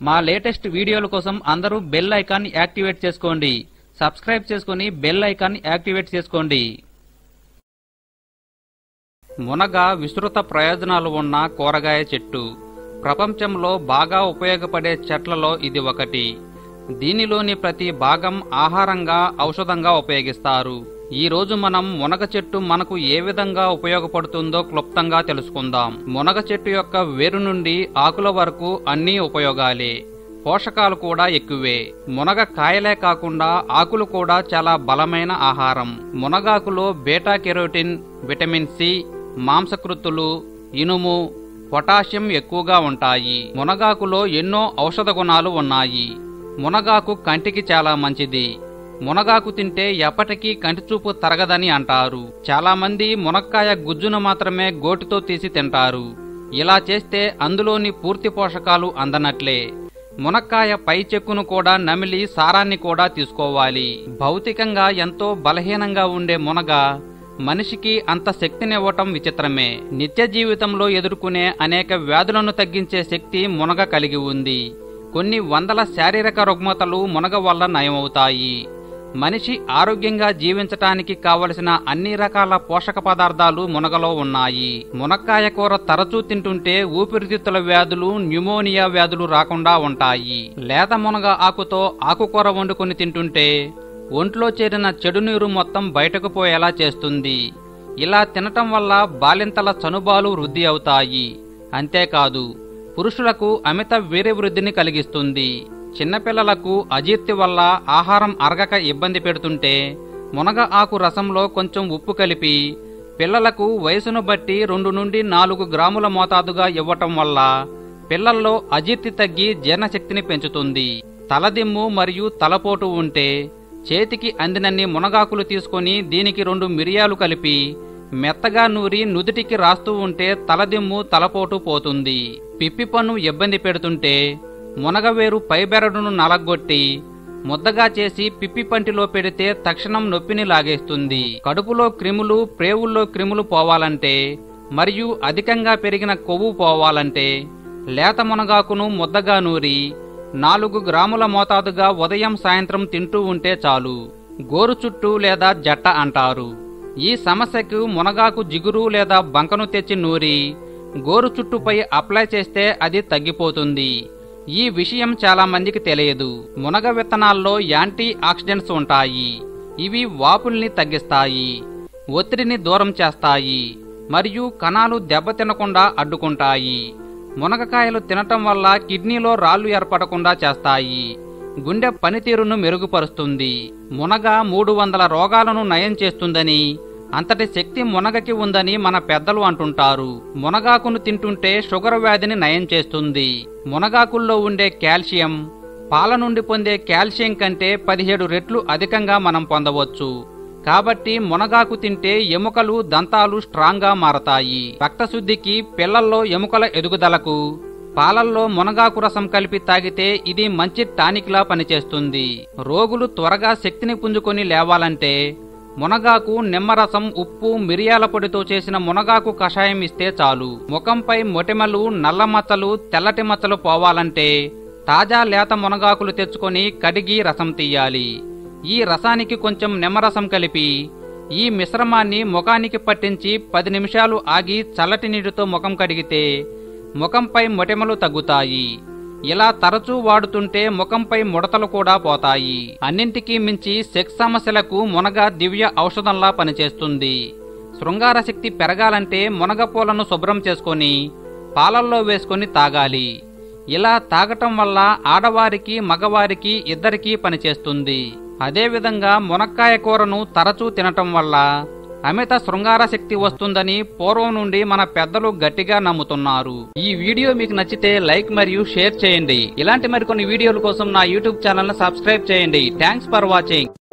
మా లేటెస్ట్ వీడియోల కోసం అందరూ బెల్ ఐకాన్ యాక్టివేట్ చేసుకోండి సబ్స్క్రైబ్ చేసుకుని బెల్ ఐకాన్ యాక్టివేట్ చేసుకోండి మునగ విస్తృత ప్రయోజనాలు ఉన్న కూరగాయ చెట్టు ప్రపంచంలో బాగా ఉపయోగపడే చెట్లలో ఇది ఒకటి దీనిలోని ప్రతి భాగం ఆహారంగా ఔషధంగా ఉపయోగిస్తారు ఈ రోజు మనం మునగ చెట్టు మనకు ఏ విధంగా ఉపయోగపడుతుందో క్లుప్తంగా తెలుసుకుందాం మునగ చెట్టు యొక్క వేరు నుండి ఆకుల వరకు అన్ని ఉపయోగాలే పోషకాలు కూడా ఎక్కువే మునగ కాయలే కాకుండా ఆకులు కూడా చాలా బలమైన ఆహారం మునగాకులో బీటా కెరోటిన్ విటమిన్ సి మాంసకృత్తులు ఇనుము పొటాషియం ఎక్కువగా ఉంటాయి మునగాకులో ఎన్నో ఔషధ గుణాలు ఉన్నాయి మునగాకు కంటికి చాలా మంచిది మునగాకు తింటే ఎప్పటికీ కంటిచూపు తరగదని అంటారు చాలా మంది మునక్కాయ గుజ్జును మాత్రమే గోటితో తీసి తింటారు ఇలా చేస్తే అందులోని పూర్తి పోషకాలు అందనట్లే మునక్కాయ పై చెక్కును కూడా నమిలి సారాన్ని కూడా తీసుకోవాలి భౌతికంగా ఎంతో బలహీనంగా ఉండే మునగ మనిషికి అంత శక్తినివ్వటం విచిత్రమే నిత్య జీవితంలో ఎదుర్కొనే అనేక వ్యాధులను తగ్గించే శక్తి మునగ కలిగి ఉంది కొన్ని వందల శారీరక రుగ్మతలు మునగ వల్ల నయమవుతాయి మనిషి ఆరోగ్యంగా జీవించటానికి కావలసిన అన్ని రకాల పోషక పదార్థాలు మునగలో ఉన్నాయి మునక్కాయ కూర తరచూ తింటుంటే ఊపిరితిత్తుల వ్యాధులు న్యూమోనియా వ్యాధులు రాకుండా ఉంటాయి లేత మునగ ఆకుతో ఆకుకూర వండుకొని తింటుంటే ఒంట్లో చేరిన చెడు నీరు మొత్తం బయటకు పోయేలా చేస్తుంది ఇలా తినటం వల్ల బాలింతల చనుబాలు వృద్ధి అవుతాయి అంతేకాదు పురుషులకు అమిత వీర్యవృద్ధిని కలిగిస్తుంది చిన్నపిల్లలకు అజీర్తి వల్ల ఆహారం అరగక ఇబ్బంది పెడుతుంటే మునగ ఆకు రసంలో కొంచెం ఉప్పు కలిపి పిల్లలకు వయసును బట్టి రెండు నుండి నాలుగు గ్రాముల మోతాదుగా ఇవ్వటం వల్ల పిల్లల్లో అజీర్తి తగ్గి జీర్ణశక్తిని పెంచుతుంది తలదిమ్ము మరియు తలపోటు ఉంటే చేతికి అందినన్ని మునగాకులు తీసుకొని దీనికి రెండు మిరియాలు కలిపి మెత్తగా నూరి నుదుటికి రాస్తూ ఉంటే తలదిమ్ము తలపోటు పోతుంది పిప్పి పన్ను ఇబ్బంది పెడుతుంటే మునగవేరు పైబెరడును నలగొట్టి ముద్దగా చేసి పిప్పి పంటిలో పెడితే తక్షణం నొప్పిని లాగేస్తుంది కడుపులో క్రిములు ప్రేవుల్లో క్రిములు పోవాలంటే మరియు అధికంగా పెరిగిన కొవ్వు పోవాలంటే లేత మునగాకును ముద్దగా నూరి నాలుగు గ్రాముల మోతాదుగా ఉదయం సాయంత్రం తింటూ ఉంటే చాలు గోరు చుట్టూ లేదా జట్ట అంటారు ఈ సమస్యకు మునగాకు జిగురు లేదా బంకను తెచ్చి నూరి గోరు చుట్టుపై అప్లై చేస్తే అది తగ్గిపోతుంది ఈ విషయం చాలా మందికి తెలియదు మునగ విత్తనాల్లో యాంటీ ఆక్సిడెంట్స్ ఉంటాయి ఇవి వాపుల్ని తగ్గిస్తాయి ఒత్తిడిని దూరం చేస్తాయి మరియు కణాలు దెబ్బతినకుండా అడ్డుకుంటాయి మునగకాయలు తినటం వల్ల కిడ్నీలో రాళ్లు ఏర్పడకుండా చేస్తాయి గుండె పనితీరును మెరుగుపరుస్తుంది మునగ మూడు వందల రోగాలను నయం చేస్తుందని అంతటి శక్తి మునగకి ఉందని మన పెద్దలు అంటుంటారు మునగాకును తింటుంటే షుగర్ వ్యాధిని నయం చేస్తుంది మునగాకుల్లో ఉండే కాల్షియం పాల నుండి పొందే కాల్షియం కంటే పదిహేడు రెట్లు అధికంగా మనం పొందవచ్చు కాబట్టి మునగాకు తింటే ఎముకలు దంతాలు స్ట్రాంగ్గా మారతాయి రక్తశుద్ధికి పిల్లల్లో ఎముకల ఎదుగుదలకు పాలల్లో మునగాకు రసం కలిపి తాగితే ఇది మంచి టానిక్లా పనిచేస్తుంది రోగులు త్వరగా శక్తిని పుంజుకొని లేవాలంటే మునగాకు నిమ్మరసం ఉప్పు మిరియాల పొడితో చేసిన మునగాకు కషాయం ఇస్తే చాలు ముఖంపై మొటిమలు నల్ల మచ్చలు తెల్లటి మచ్చలు పోవాలంటే తాజా లేత మునగాకులు తెచ్చుకొని కడిగి రసం తీయాలి ఈ రసానికి కొంచెం నిమ్మరసం కలిపి ఈ మిశ్రమాన్ని ముఖానికి పట్టించి పది నిమిషాలు ఆగి చల్లటి నీటితో ముఖం కడిగితే ముఖంపై మొటిమలు తగ్గుతాయి ఇలా తరచూ వాడుతుంటే ముఖంపై ముడతలు కూడా పోతాయి అన్నింటికీ మించి సెక్స్ సమస్యలకు మునగ దివ్య ఔషధంలా పనిచేస్తుంది శృంగార శక్తి పెరగాలంటే మునగ పూలను శుభ్రం చేసుకొని పాలల్లో వేసుకొని తాగాలి ఇలా తాగటం వల్ల ఆడవారికి మగవారికి ఇద్దరికీ పనిచేస్తుంది అదేవిధంగా మునక్కాయ కూరను తరచూ తినటం వల్ల అమిత శృంగార శక్తి వస్తుందని పూర్వం నుండి మన పెద్దలు గట్టిగా నమ్ముతున్నారు ఈ వీడియో మీకు నచ్చితే లైక్ మరియు షేర్ చేయండి ఇలాంటి మరికొన్ని వీడియోల కోసం నా యూట్యూబ్ ఛానల్ సబ్స్క్రైబ్ చేయండి థ్యాంక్స్ ఫర్ వాచింగ్